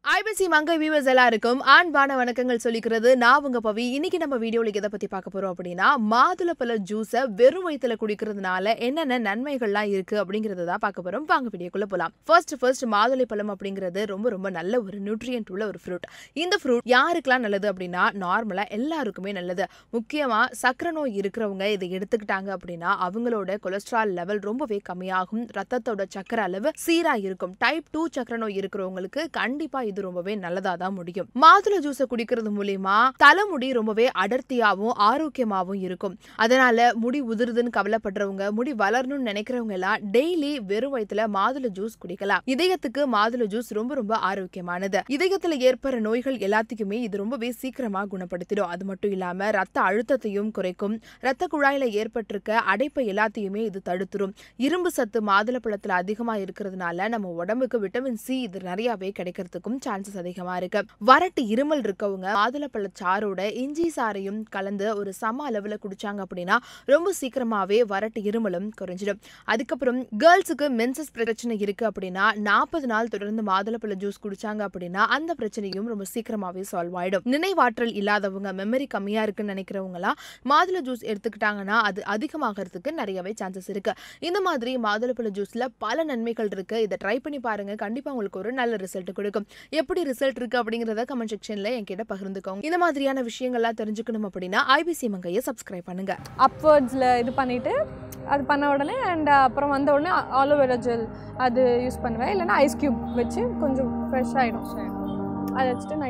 IBC மங்கை viewers எல்லாருக்கும் ஆண்பான வணக்கங்கள் சொல்லிக்கிறது நான் உங்க பவி இன்னைக்கு நம்ம வீடியோல எதை பத்தி பார்க்க போறோம் அப்படின்னா மாதுளப்பழ ஜூஸை வெறும் வயித்துல குடிக்கிறதுனால என்னென்ன நன்மைகள்லாம் இருக்கு அப்படிங்கறத தான் பார்க்க போறோம் வாங்க வீடியோக்குள்ள போலாம் ஃபர்ஸ்ட் ஃபர்ஸ்ட் மாதுளை பழம் அப்படிங்கிறது ரொம்ப ரொம்ப நல்ல ஒரு நியூட்ரியன்ட் உள்ள ஒரு ஃப்ரூட் இந்த ஃப்ரூட் யாருக்கெல்லாம் நல்லது அப்படின்னா நார்மலா எல்லாருக்குமே நல்லது முக்கியமா சக்கரை நோய் இருக்கிறவங்க இதை எடுத்துக்கிட்டாங்க அப்படின்னா அவங்களோட கொலஸ்ட்ரால் லெவல் ரொம்பவே கம்மியாகும் ரத்தத்தோட சக்கரை அளவு சீரா இருக்கும் டைப் டூ சக்கரை நோய் இருக்கிறவங்களுக்கு கண்டிப்பா இது ரொம்பவே நல்லதா தான் முடியும் மாதுளை ஜூஸை குடிக்கிறது மூலியமா தலைமுடி ரொம்பவே அடர்த்தியாவும் ஆரோக்கியமாவும் இருக்கும் அதனால முடி உதிருதுன்னு கவலைப்படுறவங்க முடி வளரணும்னு நினைக்கிறவங்க எல்லாம் டெய்லி வெறும் வயித்துல மாதுளை ஜூஸ் குடிக்கலாம் இதயத்துக்கு மாதுளை ஜூஸ் ரொம்ப ரொம்ப ஆரோக்கியமானது இதயத்துல ஏற்படுற நோய்கள் எல்லாத்துக்குமே இது ரொம்பவே சீக்கிரமா குணப்படுத்திடும் அது மட்டும் இல்லாம ரத்த அழுத்தத்தையும் குறைக்கும் ரத்த குழாயில ஏற்பட்டிருக்க அடைப்பை எல்லாத்தையுமே இது தடுத்துரும் இரும்பு சத்து மாதுளப்பழத்துல அதிகமா இருக்கிறதுனால நம்ம உடம்புக்கு விட்டமின் சி இது நிறையவே கிடைக்கிறதுக்கும் சான்சஸ் அதிகமா இருக்கு வறட்டு இருமல் இருக்கவங்க மாதுளப்பழ சாரோட இஞ்சி சாறையும் கலந்து ஒரு சம அளவுல குடிச்சாங்க அப்படின்னா ரொம்ப சீக்கிரமாவே வறட்டு இருமலும் குறைஞ்சிடும் அதுக்கப்புறம் கேர்ள்ஸுக்கு மென்சஸ் பிரச்சனை இருக்கு அப்படின்னா நாற்பது நாள் தொடர்ந்து மாதுளப்பழ ஜூஸ் குடிச்சாங்க அப்படின்னா அந்த பிரச்சனையும் ரொம்ப சீக்கிரமாவே சால்வ் ஆயிடும் நினைவாற்றல் இல்லாதவங்க மெமரி கம்மியா இருக்குன்னு நினைக்கிறவங்களாம் மாதுளை ஜூஸ் எடுத்துக்கிட்டாங்கன்னா அது அதிகமாகிறதுக்கு நிறையவே சான்சஸ் இருக்கு இந்த மாதிரி மாதுளப்பழ ஜூஸ்ல பல நன்மைகள் இருக்கு இதை ட்ரை பண்ணி பாருங்க கண்டிப்பா உங்களுக்கு ஒரு நல்ல ரிசல்ட் கொடுக்கும் எப்படி ரிசல்ட் இருக்கு அப்படிங்கறத கமெண்ட் செக்ஷன்ல என்கிட்ட பகிர்ந்துக்கோங்க இந்த மாதிரியான விஷயங்கள்லாம் தெரிஞ்சுக்கணும் அப்படின்னா ஐபிசி மங்கையை சப்ஸ்கிரைப் பண்ணுங்க அப்வர்ட்ஸில் இது பண்ணிவிட்டு அது பண்ண உடனே அண்ட் அப்புறம் வந்த உடனே ஆலோவேரா ஜெல் அது யூஸ் பண்ணுவேன் இல்லைன்னா ஐஸ் க்யூப் வச்சு கொஞ்சம் ஃப்ரெஷ் ஆகிடும் அதை வச்சுட்டு நான்